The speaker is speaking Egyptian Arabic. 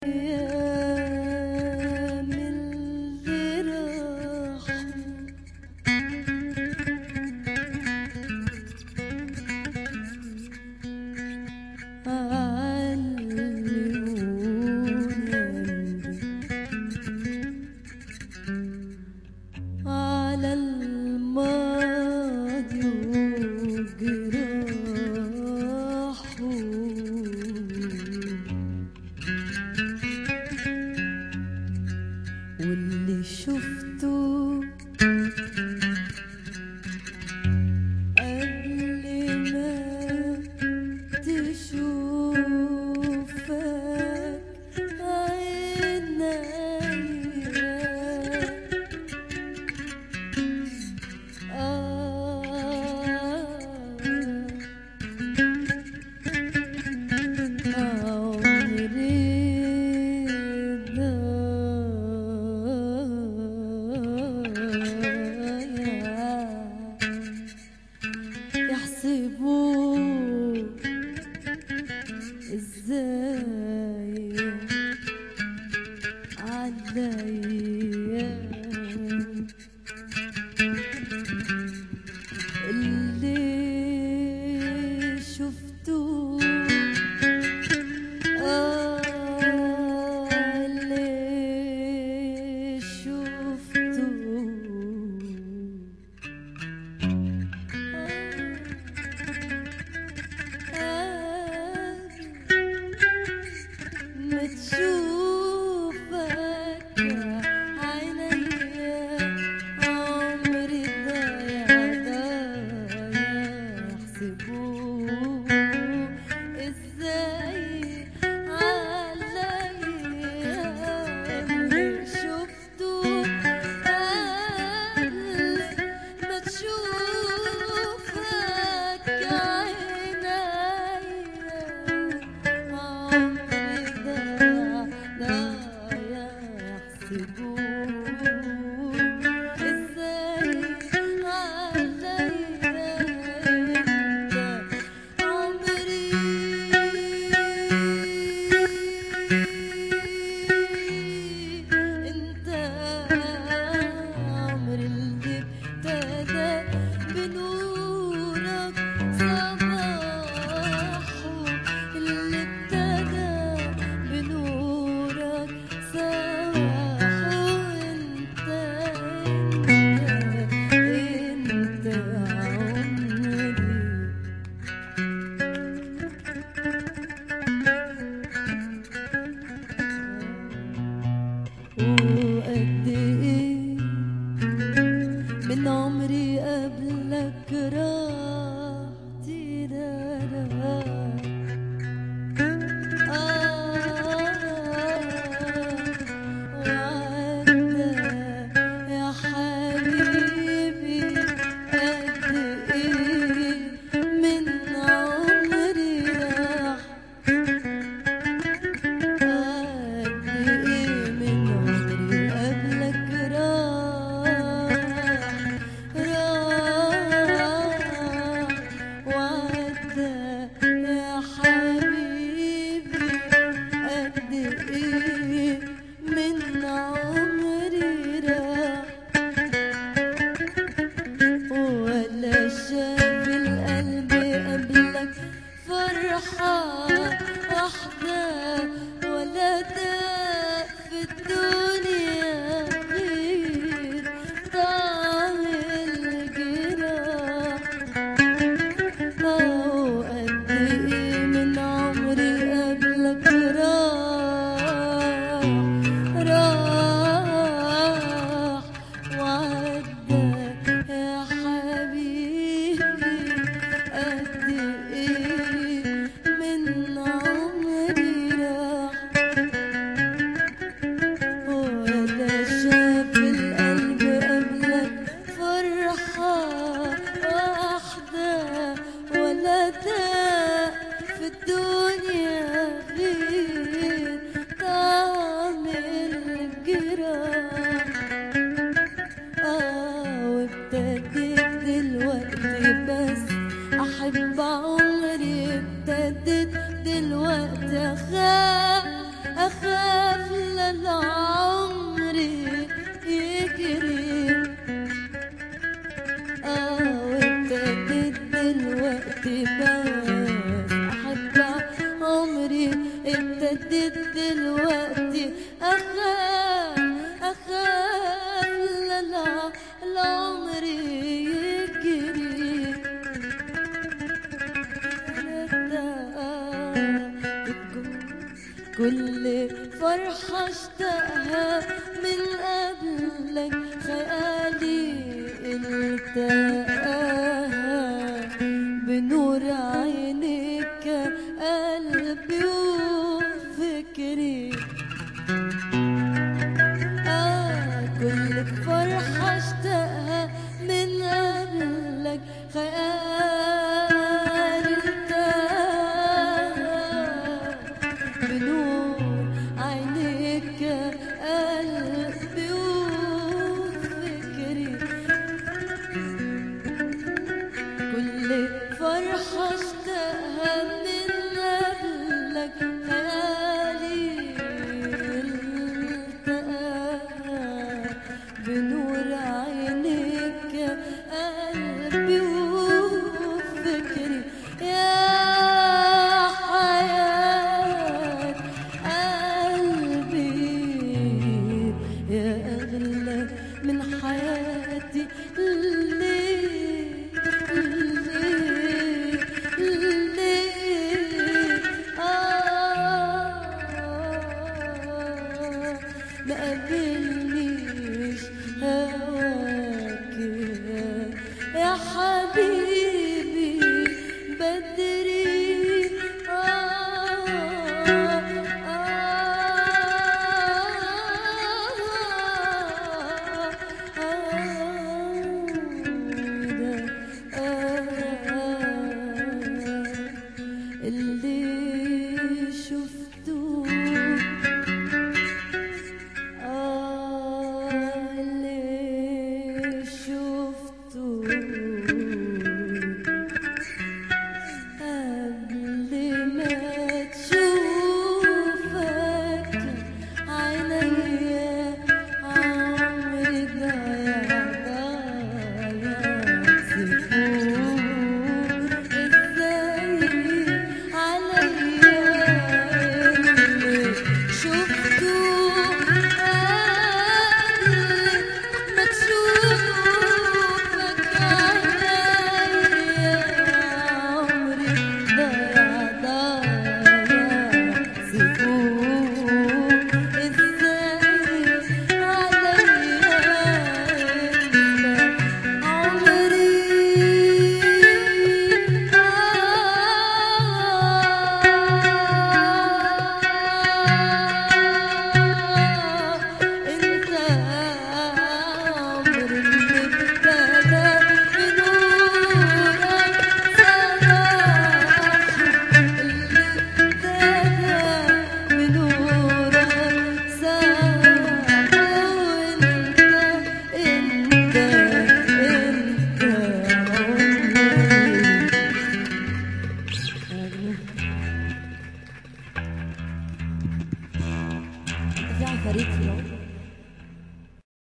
الأيام اللي راحوا علمونا على الماضي وجراحه واللي شفته قبل ما تشوفك عينيا يحسبوا ازاي عليا اللي شفته آه اللي شفته آه ما تشوفك عينيا عمري ضايع ضايع يحسبوه ازاي عليا اللي شفته قبل ما تشوفك عينيا عمري ضايع ضايع يحسبوه ازاي عليا انت عمري انت عمري اللي ابتدى بنورك صباحه اللي ابتدى بنورك صباحه انت انت انت عمري وقد ايه من عمري قبلك راح تيرارا وعدى يا حبيبي قد ايه من عمري راح قد ايه من عمري قبلك راح راح وعدى يا حبيبي قد ايه من عمري راح ولا شاف القلب قبلك فرحة واحدة ولا داء في الدنيا غير طعم الجراح وقد ايه من عمري قبلك راح راح وعدى يا حبيبي قد ايه من عمري راح ولا شاف القلب قبلك فرحة واحدة ولا داء في الدنيا غير دلوقتي أخاف أخاف للع- العمر يجري كل فرحة اشتقها من قبلك خيالي التقاها بنور عينيك قلبي وفكري آه كل فرحة اشتقها من قبلك خيال انتهى بنور عينيك قلبي وفكري كل فرحة اشتقها من قبلك خيالي التقاها بنور عينيك قلبي وفكري يا حياة قلبي يا أغلى من حياتي ليه ليه ليه آه ما قابلنيش هواك يا- يا حبيبي بدري آه اللي شفته آه اللي شفته قبل ما تشوفك عينيا عمري ضايع ضايع سيبوك ازاي عليا اللي شفته